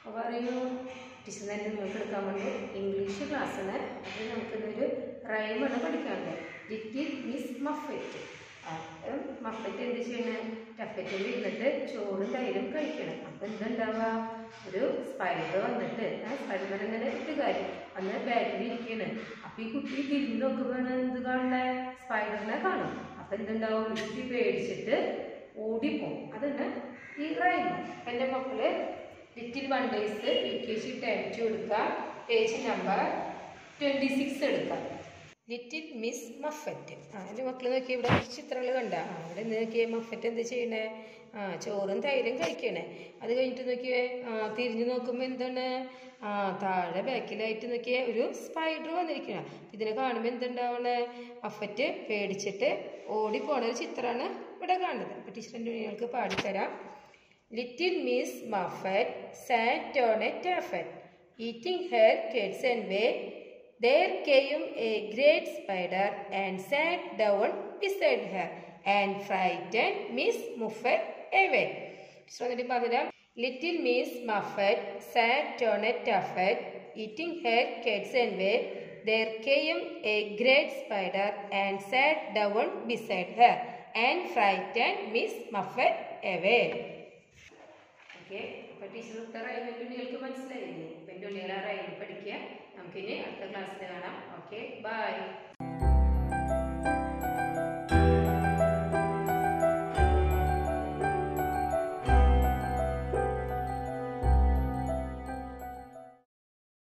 അപ്പോൾ പറയൂ ടീച്ചർ തന്നെ നിങ്ങൾക്ക് എടുക്കാൻ വേണ്ടി ഇംഗ്ലീഷ് ക്ലാസ്സിന് അത് നമുക്കിന്നൊരു റൈമാണ് പഠിക്കാനുണ്ട് ലിറ്റിൽ മിസ് മഫറ്റ് മഫറ്റ് എന്ത് ചെയ്യണം ടഫറ്റിൽ ഇരുന്നിട്ട് ചോറും തൈരും കഴിക്കണം അപ്പം എന്തുണ്ടാവുക ഒരു സ്പൈഡർ വന്നിട്ട് ആ സ്പൈഡർ ഇങ്ങനെ ഇട്ട് കാര്യം അന്ന് ബാറ്റിൽ ഇരിക്കുകയാണ് അപ്പം ഈ കുട്ടി തിരിഞ്ഞ് നോക്കുമ്പോൾ എന്ത് കാണണേ സ്പൈഡറിനെ കാണും അപ്പം എന്തുണ്ടാവും കുട്ടി പേടിച്ചിട്ട് ഓടിപ്പോവും അതാണ് ഈ റൈം എൻ്റെ മക്കള് little wonders U K G ടൈറ്റ് കൊടുക്കുക പേജ് നമ്പർ ട്വൻറ്റി സിക്സ് എടുക്കാം ലിറ്റിൽ മിസ് മഫറ്റ് ആ എൻ്റെ മക്കൾ നോക്കി ഇവിടെ ചിത്രങ്ങൾ കണ്ട ആ ഇവിടെ നോക്കിയേ മഫറ്റ് എന്ത് ചെയ്യണേ ആ ചോറും തൈരും കഴിക്കണേ അത് കഴിഞ്ഞിട്ട് നോക്കിയേ ആ തിരിഞ്ഞു നോക്കുമ്പോൾ എന്താണ് ആ താഴെ ബാക്കിലായിട്ട് നോക്കിയേ ഒരു സ്പൈഡർ വന്നിരിക്കണം ഇതിനെ കാണുമ്പോൾ എന്തുണ്ടാവണേ മഫറ്റ് പേടിച്ചിട്ട് ഓടിപ്പോണ ഒരു ചിത്രമാണ് ഇവിടെ കാണുന്നത് അപ്പോൾ ടീച്ചറിൻ്റെ കുഞ്ഞുങ്ങൾക്ക് പാടിത്തരാം little Miss Muffet sat on a tuffet eating her curds and whey There came a great spider and sat down beside her and frightened Miss Muffet away. ശ്രദ്ധിച്ച് പറഞ്ഞുതരാം little Miss Muffet sat on a tuffet eating her curds and whey there came a great spider and sat down beside her and frightened Miss Muffet away okay അപ്പോൾ teacher ഉത്തര കുട്ടികൾക്ക് മനസ്സിലായില്ലേ അപ്പം എൻ്റെ ഉള്ളിൽ ആ റൈം പഠിക്കുക നമുക്കിനി അടുത്ത ക്ലാസ്സിൽ കാണാം ഓക്കെ ബൈ